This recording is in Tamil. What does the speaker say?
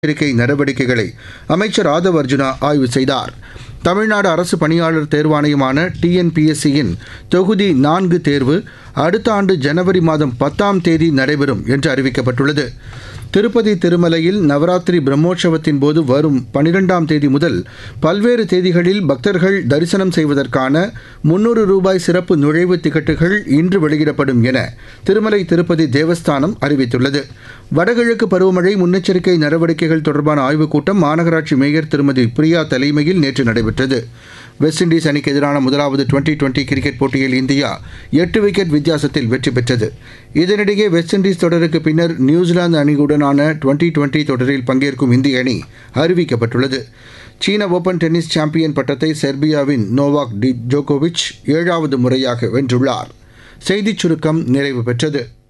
முன்னெச்சரிக்கை நடவடிக்கைகளை அமைச்சர் ஆதவ் அர்ஜுனா ஆய்வு செய்தார் தமிழ்நாடு அரசு பணியாளர் தேர்வாணையமான டிஎன்பிஎஸ்சியின் தொகுதி நான்கு தேர்வு அடுத்த ஆண்டு ஜனவரி மாதம் பத்தாம் தேதி நடைபெறும் என்று அறிவிக்கப்பட்டுள்ளது திருப்பதி திருமலையில் நவராத்திரி பிரம்மோற்சவத்தின் போது வரும் பனிரெண்டாம் தேதி முதல் பல்வேறு தேதிகளில் பக்தர்கள் தரிசனம் செய்வதற்கான முன்னூறு ரூபாய் சிறப்பு நுழைவுத் டிக்கெட்டுகள் இன்று வெளியிடப்படும் என திருமலை திருப்பதி தேவஸ்தானம் அறிவித்துள்ளது வடகிழக்கு பருவமழை முன்னெச்சரிக்கை நடவடிக்கைகள் தொடர்பான ஆய்வுக் கூட்டம் மாநகராட்சி மேயர் திருமதி பிரியா தலைமையில் நேற்று நடைபெற்றது வெஸ்ட் இண்டீஸ் அணிக்கு எதிரான முதலாவது டுவெண்டி டுவெண்டி கிரிக்கெட் போட்டியில் இந்தியா எட்டு விக்கெட் வித்தியாசத்தில் வெற்றி பெற்றது இதனிடையே வெஸ்ட் இண்டீஸ் தொடருக்கு பின்னர் நியூசிலாந்து அணியுடனான டுவெண்டி டுவெண்டி தொடரில் பங்கேற்கும் இந்திய அணி அறிவிக்கப்பட்டுள்ளது சீன ஓபன் டென்னிஸ் சாம்பியன் பட்டத்தை செர்பியாவின் நோவாக் டி ஜோகோவிச் ஏழாவது முறையாக வென்றுள்ளார் செய்திச் சுருக்கம் நிறைவு பெற்றது